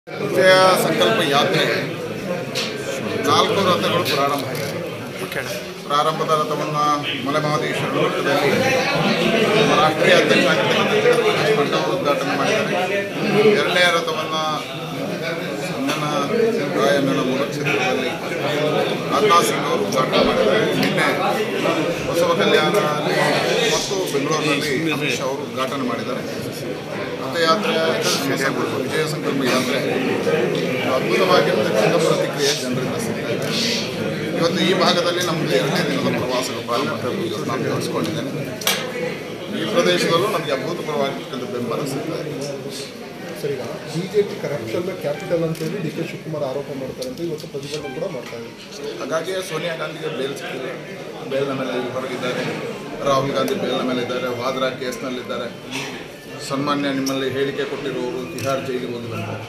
ವಿಜಯ ಸಂಕಲ್ಪ ಯಾತ್ರೆ ನಾಲ್ಕು ರಥಗಳು ಪ್ರಾರಂಭ ಆಗಿದೆ ಪ್ರಾರಂಭದ ರಥವನ್ನು ಮಲೆಮಹದೇಶ್ವರ ಮಠದಲ್ಲಿ ನಮ್ಮ ರಾಷ್ಟ್ರೀಯ ಅಧ್ಯಕ್ಷ ಆಗಿರ್ತಕ್ಕಂಥ ಜಗದೀಶ್ ಪಂಡ ಅವರು ಉದ್ಘಾಟನೆ ಮಾಡಿದ್ದಾರೆ ಎರಡನೇ ರಥವನ್ನು ನನ್ನ ರಾಯಣ್ಣನ ಮೂಲ ಕ್ಷೇತ್ರದಲ್ಲಿ ರಾಜನಾಥ್ ಸಿಂಗ್ ಅವರು ಉದ್ಘಾಟನೆ ಮಾಡಿದ್ದಾರೆ ನಿನ್ನೆ ಬಸವ ಕಲ್ಯಾಣದಲ್ಲಿ ಮತ್ತು ಬೆಂಗಳೂರಿನಲ್ಲಿ ಅಮಿತ್ ಶಾ ಅವರು ಉದ್ಘಾಟನೆ ಮಾಡಿದ್ದಾರೆ ರಥಯಾತ್ರೆ ವಿಜಯ ಸಂಕಲ್ಪ ಯಾತ್ರೆ ಅದ್ಭುತವಾಗಿರ್ತಕ್ಕಂಥ ಪ್ರತಿಕ್ರಿಯೆ ಜನರಿಂದ ಸಿಗ್ತಾ ಇದೆ ಇವತ್ತು ಈ ಭಾಗದಲ್ಲಿ ನಮ್ಮದು ಎರಡನೇ ದಿನದ ಪ್ರವಾಸಗಳು ಪಾಲ್ಗೊಂಡು ಇವತ್ತು ನಾನು ತಿಳಿಸ್ಕೊಂಡಿದ್ದೇನೆ ಈ ಪ್ರದೇಶದಲ್ಲೂ ನಮಗೆ ಅಭೂತಪೂರ್ವವಾಗಿರ್ತಕ್ಕಂಥ ಬೆಂಬಲ ಸಿಗ್ತಾ ಇದೆ ಸರ್ ಈಗ ಬಿಜೆಪಿ ಕರಪ್ಷನ್ ಕ್ಯಾಪಿಟಲ್ ಅಂತೇಳಿ ಡಿ ಕೆ ಶಿವಕುಮಾರ್ ಆರೋಪ ಮಾಡ್ತಾರೆ ಅಂತ ಇವತ್ತು ಪ್ರತಿಭಟನೆ ಕೂಡ ಮಾಡ್ತಾ ಇದ್ದಾರೆ ಹಾಗಾಗಿ ಸೋನಿಯಾ ಗಾಂಧಿಗೆ ಬೇಲ್ ಸಿಕ್ಕಿದೆ ಬೇಲ್ನ ಮೇಲೆ ಹೊರಗಿದ್ದಾರೆ ರಾಹುಲ್ ಗಾಂಧಿ ಬೇಲ್ನ ಮೇಲೆ ಇದ್ದಾರೆ ವಾದ್ರಾ ಕೇಸ್ನಲ್ಲಿದ್ದಾರೆ ಸನ್ಮಾನ್ಯ ನಿಮ್ಮಲ್ಲಿ ಹೇಳಿಕೆ ಕೊಟ್ಟಿರುವವರು ತಿಹಾರ್ ಜೈಲಿಗೆ ಹೋಗಿ ಬಂದ್ದಾರೆ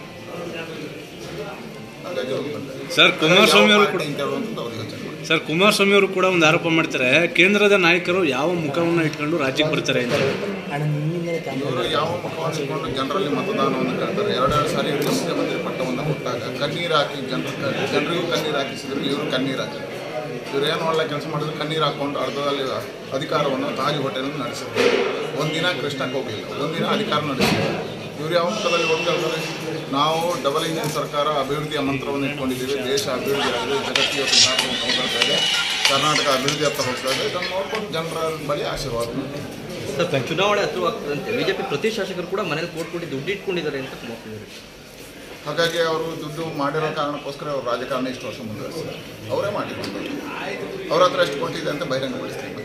ಹಾಗಾಗಿ ಹೋಗಿ ಬಂದ್ದಾರೆ ಸರ್ ಕುಮಾರಸ್ವಾಮಿ ಅವರು ಕೂಡ ಅಂತ ಹೇಳುವಂಥದ್ದು ಅವ್ರು ಯೋಚನೆ ಮಾಡಿ ಸರ್ ಕುಮಾರಸ್ವಾಮಿ ಅವರು ಕೂಡ ಒಂದು ಆರೋಪ ಮಾಡ್ತಾರೆ ಕೇಂದ್ರದ ನಾಯಕರು ಯಾವ ಮುಖವನ್ನು ಇಟ್ಕೊಂಡು ರಾಜ್ಯಕ್ಕೆ ಬರ್ತಾರೆ ಅಂತ ಇವರು ಯಾವ ಮುಖವನ್ನು ಇಟ್ಕೊಂಡು ಜನರಲ್ಲಿ ಮತದಾನವನ್ನು ಕೇಳ್ತಾರೆ ಎರಡೆರಡು ಸಾರಿ ಇವರು ಮುಖ್ಯಮಂತ್ರಿ ಪಟ್ಟವನ್ನು ಕೊಟ್ಟಾಗ ಕಣ್ಣೀರು ಹಾಕಿ ಜನರ ಜನರಿಗೂ ಕಣ್ಣೀರು ಹಾಕಿಸಿದ್ರು ಇವರು ಕಣ್ಣೀರು ಹಾಕಿದ್ರು ಇವ್ರು ಏನು ಒಳ್ಳೆ ಕೆಲಸ ಮಾಡಿದ್ರು ಕಣ್ಣೀರು ಹಾಕ್ಕೊಂಡು ಅರ್ಧದಲ್ಲಿ ಅಧಿಕಾರವನ್ನು ತಾಜ್ ಹೋಟೆಲ್ ನಡೆಸಿದ್ರು ಒಂದಿನ ಕೃಷ್ಣಕ್ಕೆ ಹೋಗಲಿಲ್ಲ ಒಂದಿನ ಅಧಿಕಾರ ನಡೆಸಿದ್ರು ಇವ್ರು ಯಾವ ಮುಖದಲ್ಲಿ ಹೋಗ್ತಾರೆ ನಾವು ಡಬಲ್ ಇಂಜಿನ್ ಸರ್ಕಾರ ಅಭಿವೃದ್ಧಿಯ ಮಂತ್ರವನ್ನು ಇಟ್ಕೊಂಡಿದ್ದೀವಿ ದೇಶ ಅಭಿವೃದ್ಧಿ ಆಗಿದೆ ಜಗತ್ತಿಗೆ ಇವತ್ತು ಭಾರತವನ್ನು ಹೋಗ್ತಾ ಇದೆ ಕರ್ನಾಟಕ ಅಭಿವೃದ್ಧಿ ಹತ್ತ ಹೋಗ್ತಾ ಇದೆ ಇದನ್ನು ನೋಡ್ಕೊಂಡು ಜನರ ಬಳಿ ಆಶೀರ್ವಾದ ಮಾಡ್ತೀವಿ. ಸರ್ ಚುನಾವಣೆ ಹತ್ರವಾಗ್ತದಂತೆ ಬಿಜೆಪಿ ಪ್ರತಿ ಶಾಸಕರು ಕೂಡ ಮನೇಲಿ ಕೋಟ್ ಕೊಟ್ಟು ದುಡ್ಡು ಇಟ್ಕೊಂಡಿದ್ದಾರೆ ಅಂತ ಕುಮಾರಸ್ವಾಮಿ ಹಾಗಾಗಿ ಅವರು ದುಡ್ಡು ಮಾಡಿರೋ ಕಾರಣಕ್ಕೋಸ್ಕರ ಅವರು ರಾಜಕಾರಣ ಇಷ್ಟು ವರ್ಷ ಮುಂದುವರಿಸಿದ್ದಾರೆ ಅವರೇ ಮಾಡಿಕೊಂಡು ಅವ್ರ ಹತ್ರ ಎಷ್ಟು ಕೊಟ್ಟಿದೆ ಅಂತ ಬಹಿರಂಗಪಡಿಸ್ತಾರೆ